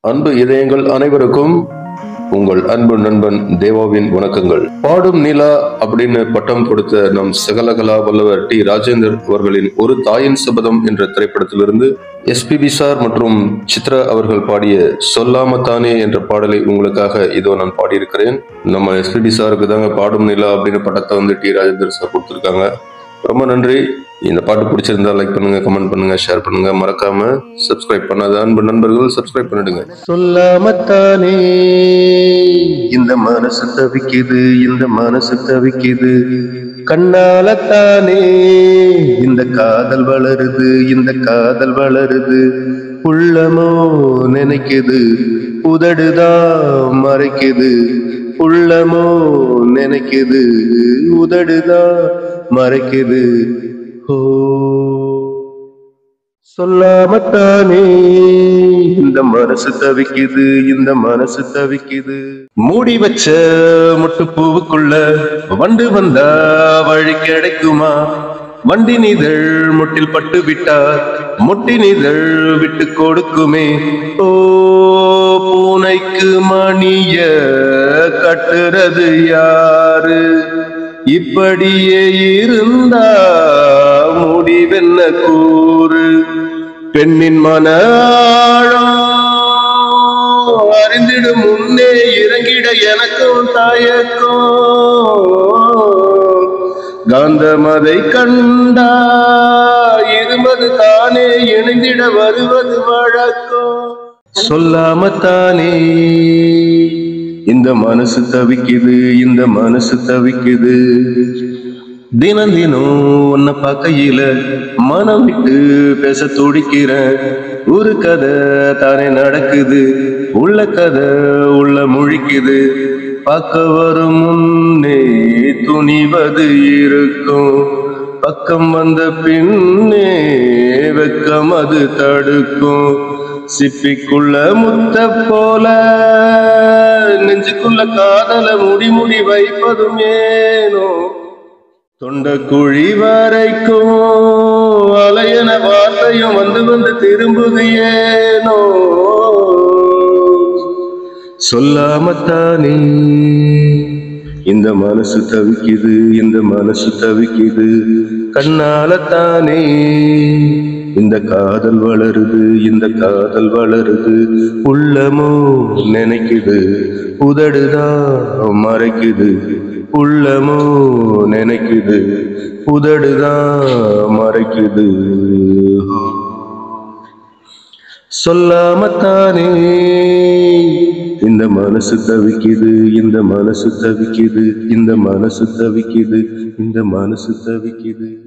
அன்பு இதயங்கள் அனைவருக்கும் உங்கள் அன்பு நண்பன் தேவாவின் வணக்கங்கள் பாடும் நிலா அப்படின்னு பட்டம் கொடுத்த நம் சகலகலா வல்லவர் டி ராஜேந்தர் அவர்களின் ஒரு தாயின் சபதம் என்ற திரைப்படத்திலிருந்து எஸ்பிபி சார் மற்றும் சித்ரா அவர்கள் பாடிய சொல்லாமத்தானே என்ற பாடலை உங்களுக்காக இதோ நான் பாடியிருக்கிறேன் நம்ம எஸ்பிபி சாருக்கு தாங்க பாடும் நிலா அப்படின்னு பட்டத்தை வந்து டி ராஜேந்தர் சார் கொடுத்துருக்காங்க ரொம்ப நன்றி இந்த பாட்டு பிடிச்சிருந்தா லைக் பண்ணுங்க கமெண்ட் பண்ணுங்க ஷேர் பண்ணுங்க மறக்காம சப்ஸ்கிரைப் பண்ணாத அன்பு நண்பர்கள் சப்ஸ்கிரைப் பண்ணிடுங்க சொல்லாமத்தானே இந்த மனசு தவிக்குது இந்த மனசு தவிக்குது கண்ணாலத்தானே இந்த காதல் வளருது இந்த காதல் வளருது உள்ளமோ நினைக்குது உதடுதான் மறைக்குது உள்ளமோ நினைக்குது உதடுதான் மறைக்குது ஓ சொல்லாமத்தானே இந்த மனசு தவிக்குது இந்த மனசு தவிக்குது மூடி வச்ச முட்டு பூவுக்குள்ள வண்டு வந்தா வழி கிடைக்குமா வண்டி நிதழ் முட்டில் பட்டு விட்டார் முட்டி நிதழ் விட்டு கொடுக்குமே ஓ பூனைக்கு மணிய கட்டுறது யாரு இப்படியே இருந்தா முடிவென்ன கூறு பெண்ணின் மன ஆழம் அறிந்திடும் முன்னே இறங்கிட எனக்கும் தயக்கம் காந்தமதை கண்டா இருமது தானே இணைந்திட வருவது வழக்கம் சொல்லாமத்தானே இந்த மனசு தவிக்குது இந்த மனசு தவிக்குது தினம் தினம் உன்னை பார்க்கையில மனம் விட்டு பேச துடிக்கிறேன் ஒரு கதை தானே நடக்குது உள்ள கதை உள்ள முழிக்குது பார்க்க வரும் முன்னே துணிவது இருக்கும் பக்கம் வந்த பின்னே வெக்கம் அது தடுக்கும் சிப்பிக்குள்ள முத்த போல நெஞ்சுக்குள்ள காதல முடி முடி வைப்பதும் ஏனோ தொண்ட குழி வரைக்கும் அலையன வார்த்தையும் வந்து வந்து திரும்புது ஏனோ சொல்லாமத்தானே இந்த மனசு தவிக்குது இந்த மனசு தவிக்குது கண்ணாலத்தானே இந்த காதல் வளருது இந்த காதல் வளருது உள்ளமோ நினைக்குது உதடுதான் மறைக்குது உள்ளமோ நினைக்குது உதடுதான் மறைக்குது சொல்லாமத்தானே இந்த மனசு தவிக்குது இந்த மனசு தவிக்குது இந்த மனசு தவிக்குது இந்த மனசு தவிக்குது